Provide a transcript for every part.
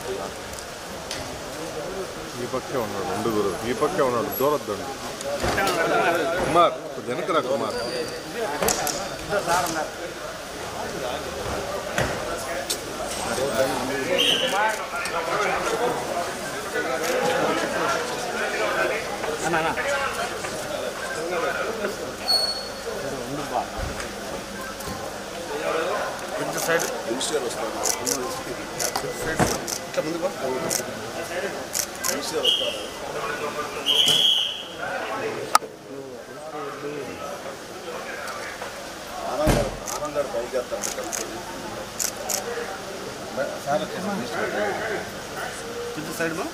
ఈ పక్కే ఉన్నాడు ఉండుగురు ఈ పక్కే ఉన్నాడు దూరద్దండి కుమార్ వెనకరా కుమార్ సైడ్ ఇట్లా ముందుకు ఆనందాడు బయలుదేరుతాను సార్ కొంచెం సైడ్ మా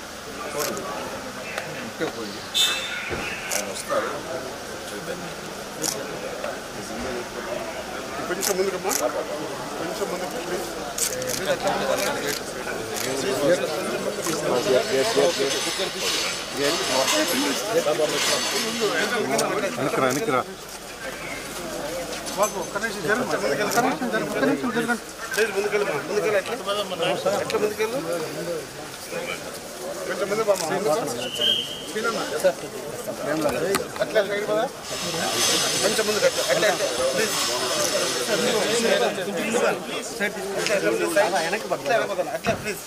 ఇంకే పోయి ఆయన వస్తారు కొంచెం ముందుకమ్మా కొంచెం ముందుకు ప్లీజ్ వెనకరా వెనకరా బాబు ఒక్క నిమిషం జరగండి ఒక్క నిమిషం జరగండి ఒక్క నిమిషం జరగండి లేదు ముందుకెళ్ళు మా ముందుకెళ్ళు ఎట్లా ఎట్లా ముందుకెళ్ళు కొంచెం ముందు బామ్మ తినమ్మా అట్లా సైడ్ పదా కొంచెం ముందుకు అట్లా అట్లా అట్లా ప్లీజ్ వెనక్కి పడుతుంది అట్లా please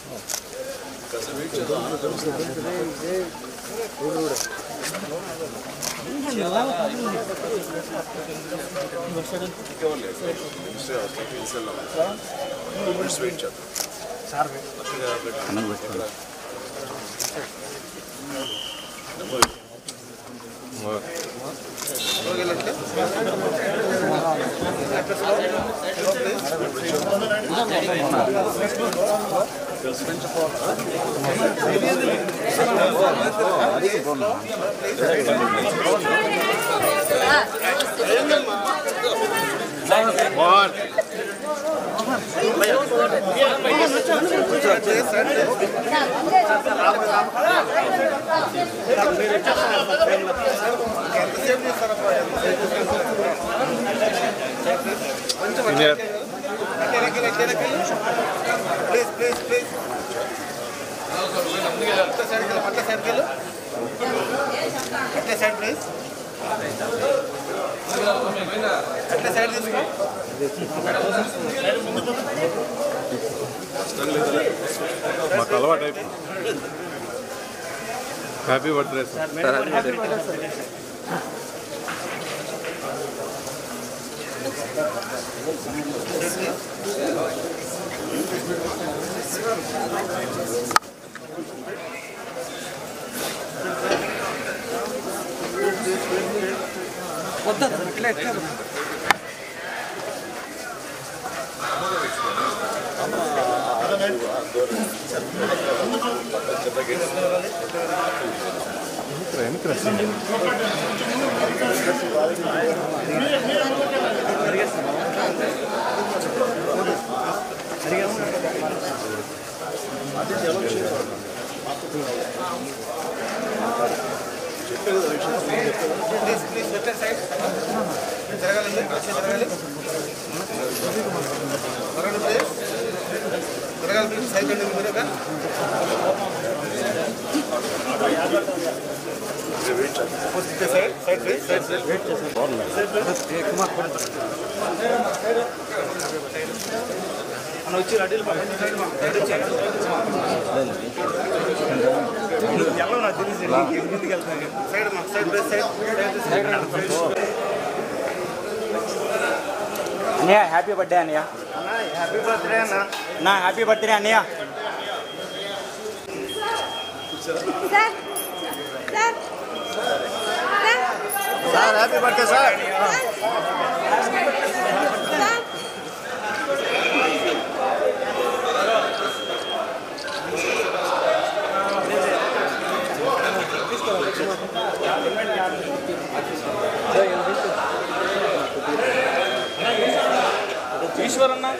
one senior please please please అట్లా సైడ్కి వెళ్ళు అట్లా సైడ్కి వెళ్ళు అట్లా సైడ్ ప్లీజ్ అట్లా సైడ్ తీసుకో మాకు అలవాటు అయిపోయింది హ్యాపీ బర్త్డే సార్ వెనకరా సీనియర్ ప్లీజ్ ప్లీజ్ అట్లా సైడ్ జరగాలండి అట్లా జరగాలి జరగండి ప్లీజ్ జరగాలి ప్లీజ్ సైడ్ అండి మీరుగా side side please side side wait అన్న వచ్చి అడ్డీలు సైడ్ మా సైడ్ వచ్చి ఎలా నాకు తెలిసి ముందుకు వెళ్తాను సైడ్ మా సైడ్ ప్లీజ్ సైడ్ సైడ్ అన్నయ్య హ్యాపీ బర్త్డే అన్నయ్య అన్న హ్యాపీ బర్త్డే అన్న నా హ్యాపీ బర్త్డే అన్నయ్య sir sir sir sir happy birthday sir sir ఈశ్వరన్న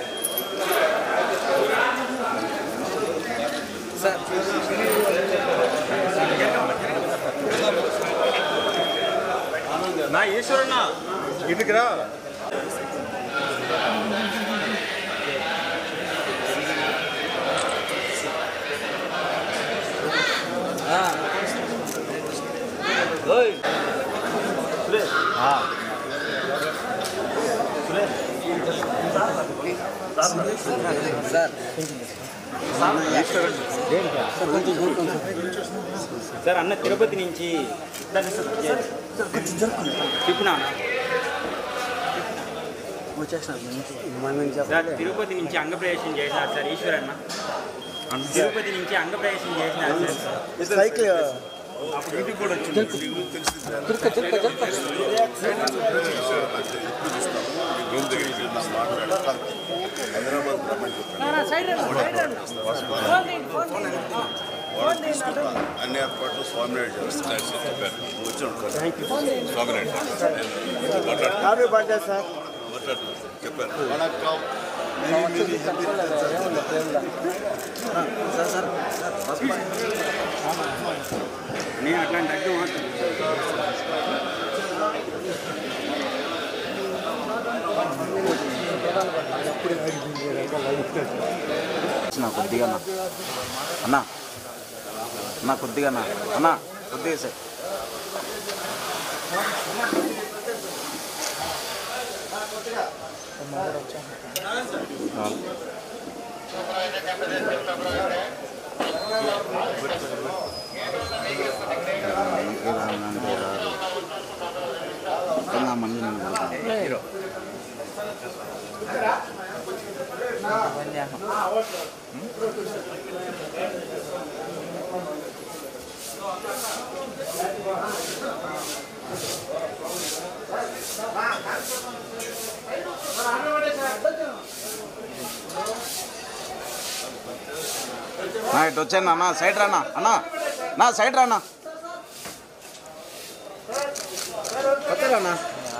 నా ఈశ్వరన్న ఇటుకి రా సార్ అన్న తిరుపతి నుంచి చెప్పినా సార్ తిరుపతి నుంచి అంగప్రవేశం చేసినారు సార్ ఈశ్వరన్న తిరుపతి నుంచి అంగప్రవేశం చేసినారు సార్ సైకిల్ హైదరాబాద్ రమ్మని చెప్పాను అన్ని ఏర్పాట్లు స్వామినాయుడు చేస్తారు చెప్పారు వచ్చాను స్వామినాయుడు మాట్లాడు హ్యాపీ బర్త్డే సార్ మాట్లాడు చెప్పారు నేను అట్లాంటి అడ్డు నా కొద్దిగా అన్న అన్న అన్న కొద్దిగా అన్న అన్న కొద్దిగా సార్ మంది నేను కొడతాను. నా ఇటు వచ్చాను అన్న సైడ్ రానా అన్న నా సైడ్ రానా వచ్చారన్నా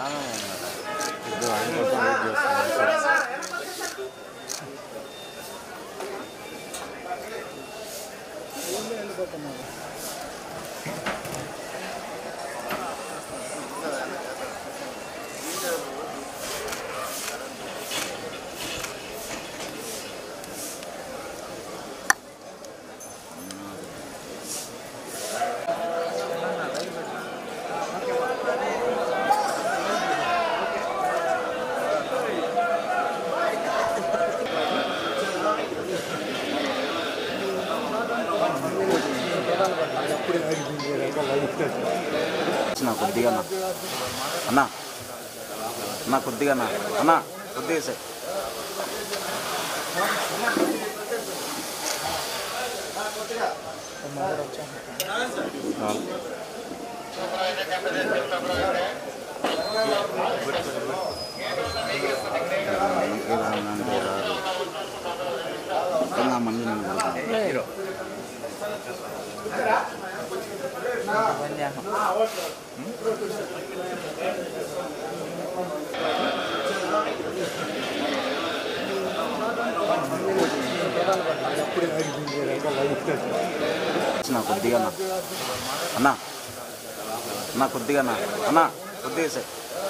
నా కొద్దిగా అన్న అన్న అన్న కొద్దిగా అన్న అన్న కొద్దిగా సార్ మంది నేను కొడతాను. నా కొద్దిగా అన్న అన్న అన్న కొద్దిగా అన్న అన్న కొద్దిగా సార్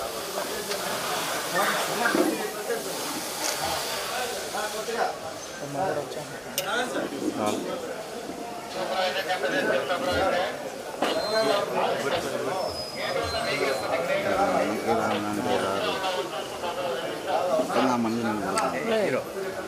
మంది నేను కొడతాను.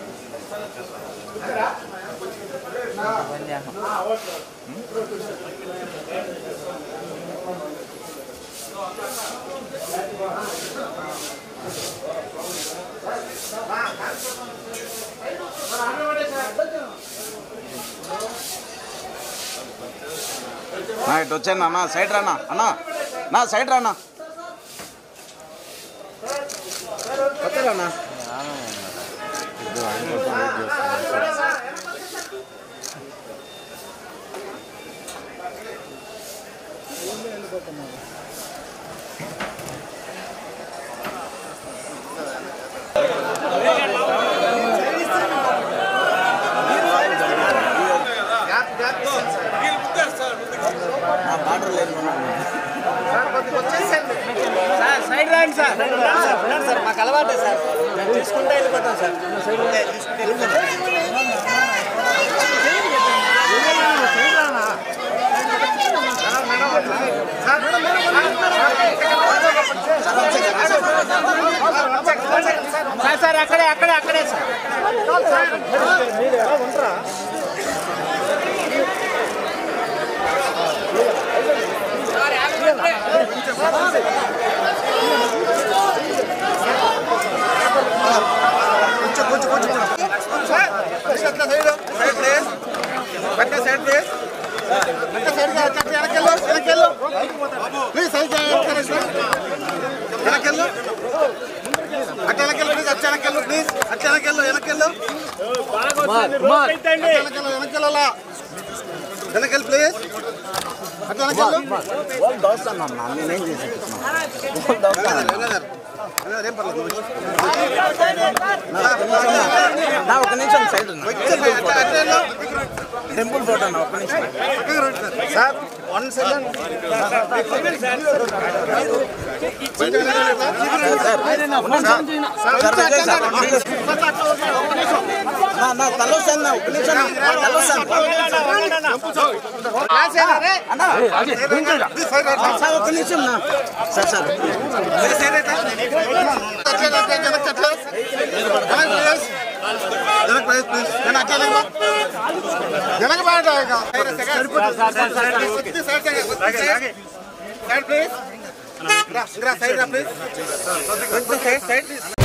నా ఇటు వచ్చాను అన్న సైడ్ రానా అన్న నా సైడ్ రానా వచ్చారన్నా సైడ్ రాండి సార్ సార్ మాకు అలవాటే సార్ తీసుకుంటే వెళ్ళిపోతాం సార్ సార్ సార్ అక్కడే అక్కడే అక్కడే సార్ కొంచెం కొంచెం కొంచెం సార్ అట్లా సైడ్ సైడ్ ప్లేస్ అట్లా సైడ్ ప్లేస్ అట్లా సైడ్ అట్లా వెనకెళ్ళు వెనకెళ్ళు ప్లీజ్ సైడ్ వెనకెళ్ళు అట్లా వెనకెళ్ళు ప్లీజ్ అట్లా వెనకెళ్ళు ప్లీజ్ అట్లా వెనకెళ్ళు వెనకెళ్ళు వెనకెళ్ళు వెనకెళ్ళు అలా వెనకెళ్ళు ప్లీజ్ అట్లా వెనకెళ్ళు వాళ్ళు దోస్తాను అన్న నేనేం చేసి వాళ్ళు దోస్తాను ఏం పర్లేదు నా ఒక నిమిషం సైడ్ ఉన్నా అట్లా అట్లా వెళ్ళు. టెంపుల్ ఫోటో నా ఒక నిమిషం సార్ వన్ సెకండ్ నా నా తలొస్తాను నా ఒక నిమిషం నా తలొస్తాను అన్న సార్ ఒక నిమిషం నా sir sir side please side please